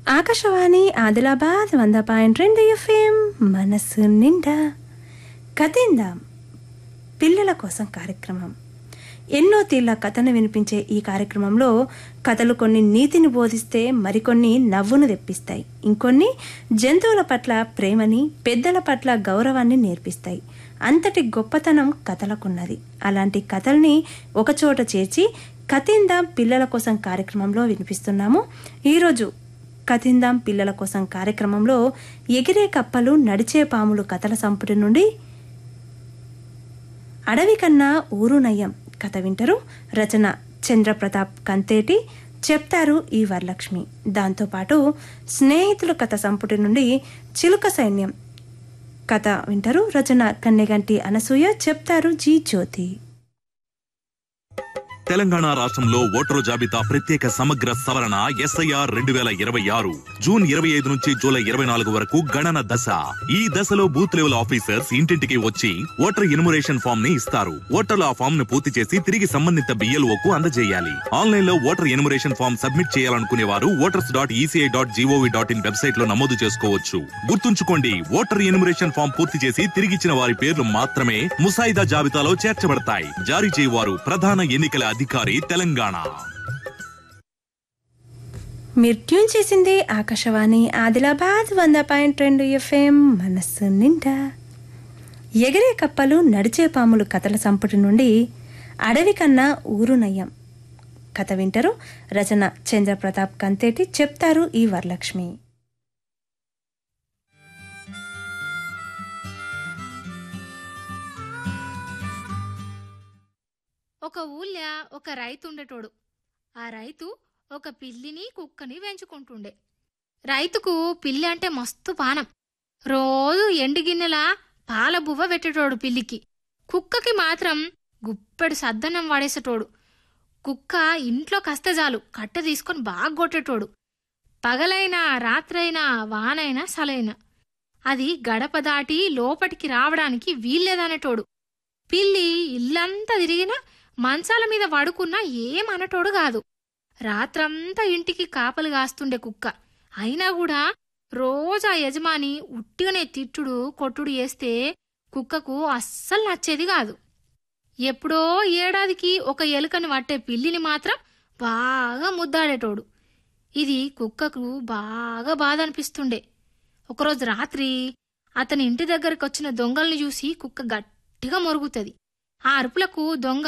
ఆకాశవాణి ఆదిలాబాద్ వంద పాయింట్ రెండు ఎఫ్ఎం మనసు నిండా కథిందాం పిల్లల కోసం కార్యక్రమం ఎన్నో తీర్ల కథను వినిపించే ఈ కార్యక్రమంలో కథలు కొన్ని నీతిని బోధిస్తే మరికొన్ని నవ్వును తెప్పిస్తాయి ఇంకొన్ని జంతువుల పట్ల ప్రేమని పెద్దల పట్ల గౌరవాన్ని నేర్పిస్తాయి అంతటి గొప్పతనం కథలకున్నది అలాంటి కథల్ని ఒకచోట చేర్చి కథిందాం పిల్లల కోసం కార్యక్రమంలో వినిపిస్తున్నాము ఈరోజు కథిందాం పిల్లల కోసం కార్యక్రమంలో ఎగిరే కప్పలు నడిచే పాములు కథల సంపుటి నుండి అడవి కన్నా ఊరు నయ్యం కథ వింటారు రచన చంద్రప్రతాప్ కంతేటి చెప్తారు ఈ వరలక్ష్మి దాంతోపాటు స్నేహితులు కథ సంపుటి నుండి చిలుక సైన్యం కథ వింటారు రచన కన్నెగంటి అనసూయ చెప్తారు జీ జ్యోతి తెలంగాణ రాష్ట్రంలో ఓటరు జాబితా ప్రత్యేక సమగ్ర సవరణ ఎస్ఐఆర్ రెండు వేల ఇరవై ఆరు జూన్ ఇరవై ఐదు నుంచి జూలై ఇరవై నాలుగు వరకు గణన దశ ఈ దశలో బూత్ లెవెల్ ఆఫీసర్స్ ఇంటింటికి వచ్చి ఓటర్ ఇనుమరేషన్ ఫామ్ ని ఇస్తారు ఓటర్లు ఆ ఫామ్ ను పూర్తి చేసి తిరిగి సంబంధిత బిఎల్ఓ కు అందజేయాలి ఆన్లైన్ లో ఓటర్ ఎనుమరేషన్ ఫామ్ సబ్మిట్ చేయాలనుకునే వారు voters dot ECI dot GOV dot in website లో నమోదు చేసుకోవచ్చు గుర్తుంచుకోండి ఓటర్ ఎనుమరేషన్ ఫామ్ పూర్తి చేసి తిరిగిచ్చిన వారి పేర్లు మాత్రమే ముసాయిదా జాబితాలో చేర్చబడతాయి జారీ చేయవారు ప్రధాన ఎన్నికల అధికారి తెలంగాణ మీరు ట్యూన్ చేసింది ఆకాశవాణి ఆదిలాబాద్ వంద పాయింట్ రెండు ఎఫ్ఎం మనస్సు నిండా ఎగిరే కప్పలు నడిచే పాములు కథల సంపుటి నుండి అడవి కన్నా ఊరు నయ్యం కథ వింటారు రచన చంద్రప్రతాప్ కంతేటి చెప్తారు ఈ వరలక్ష్మి ఒక ఊళ్ళో ఒక రైతు ఉండేటోడు ఆ రైతు ఒక పిల్లిని కుక్కని పెంచుకుంటుండే రైతుకు పిల్లి అంటే మస్తు పానం రోజు ఎండు గిన్నెలా పాల బువ్వ పెట్టేటోడు పిల్లికి కుక్కకి మాత్రం గుప్పెడు సద్దన్నం వాడేసేటోడు కుక్క ఇంట్లో కస్తే చాలు కట్ట తీసుకొని బాగా కొట్టేటోడు పగలైనా రాత్రైనా వానైనా సలైనా అది గడప దాటి లోపటికి రావడానికి వీల్లేదనేటోడు పిల్లి ఇల్లంతా తిరిగినా మంచాల మీద పడుకున్నా ఏమనటోడు కాదు రాత్రంతా ఇంటికి కాపలు కాస్తుండే కుక్క అయినా కూడా రోజు ఆ యజమాని ఉట్టిగానే తిట్టుడు కొట్టుడు చేస్తే కుక్కకు అస్సలు నచ్చేది కాదు ఎప్పుడో ఏడాదికి ఒక ఎలుకని పట్టే పిల్లిని మాత్రం బాగా ముద్దాడేటోడు ఇది కుక్కకు బాగా బాధ అనిపిస్తుండే ఒకరోజు రాత్రి అతని ఇంటి దగ్గరకు వచ్చిన దొంగల్ని చూసి కుక్క గట్టిగా మొరుగుతుంది ఆ అరుపులకు దొంగ